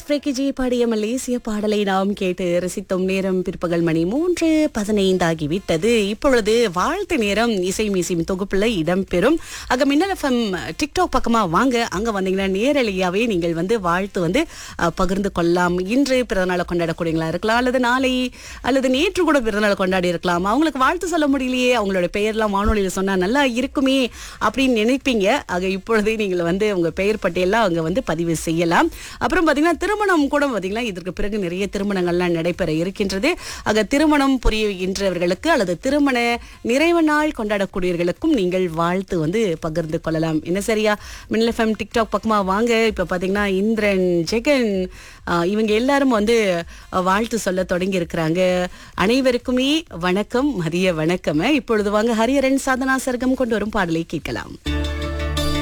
பிரேக்கிஜி பாடிய மலேசிய பாடலை நாம் கேட்டு ரசித்தோம் நேரம் பிற்பகல் மணி மூன்று பதினைந்தாகிவிட்டது இப்பொழுது வாழ்த்து நேரம் இசை மீசிம் தொகுப்புல இடம்பெறும் ஆக மின்னல் எஃப்எம் டிக்டாக் பக்கமா வாங்க அங்க வந்தீங்கன்னா நேரலையாவே நீங்கள் வந்து வாழ்த்து வந்து அஹ், பகிர்ந்து கொள்ளலாம் இன்று பிறந்தநாளை கொண்டாடக்கூடியங்களா இருக்கலாம் அல்லது நாளை அல்லது நேற்று கூட பிறந்தநாள் கொண்டாடி இருக்கலாம் அவங்களுக்கு வாழ்த்து சொல்ல முடியலையே அவங்களோட பெயர்லாம் வானொலியில் சொன்னா நல்லா இருக்குமே அப்படின்னு நினைப்பீங்க ஆக இப்பொழுதே நீங்கள் வந்து உங்க பெயர் பட்டியலாம் அங்க வந்து பதிவு செய்யலாம் அப்புறம் பாத்தீங்கன்னா திருமணம் கூட பாத்தீங்கன்னா இதற்கு பிறகு நிறைய திருமணங்கள்லாம் நடைபெற இருக்கின்றது ஆக திருமணம் புரிகின்றவர்களுக்கு அல்லது திருமண நிறைவு நாள் கொண்டாடக்கூடியவர்களுக்கும் நீங்கள் வாழ்த்து வந்து பகிர்ந்து கொள்ளலாம் என்ன சரியா மின்னல் எஃப்எம் டிக்டாக் பக்கமா வாங்க இப்ப பாத்தீங்கன்னா இந்திரன் ஜெகன் ஆஹ், இவங்க எல்லாரும் வந்து அஹ், வாழ்த்து சொல்ல தொடங்கி இருக்கிறாங்க அனைவருக்குமே வணக்கம் மதிய வணக்கம் இப்பொழுது வாங்க ஹரியரன் சாதனா சர்க்கம் கொண்டு வரும் பாடலை கேட்கலாம்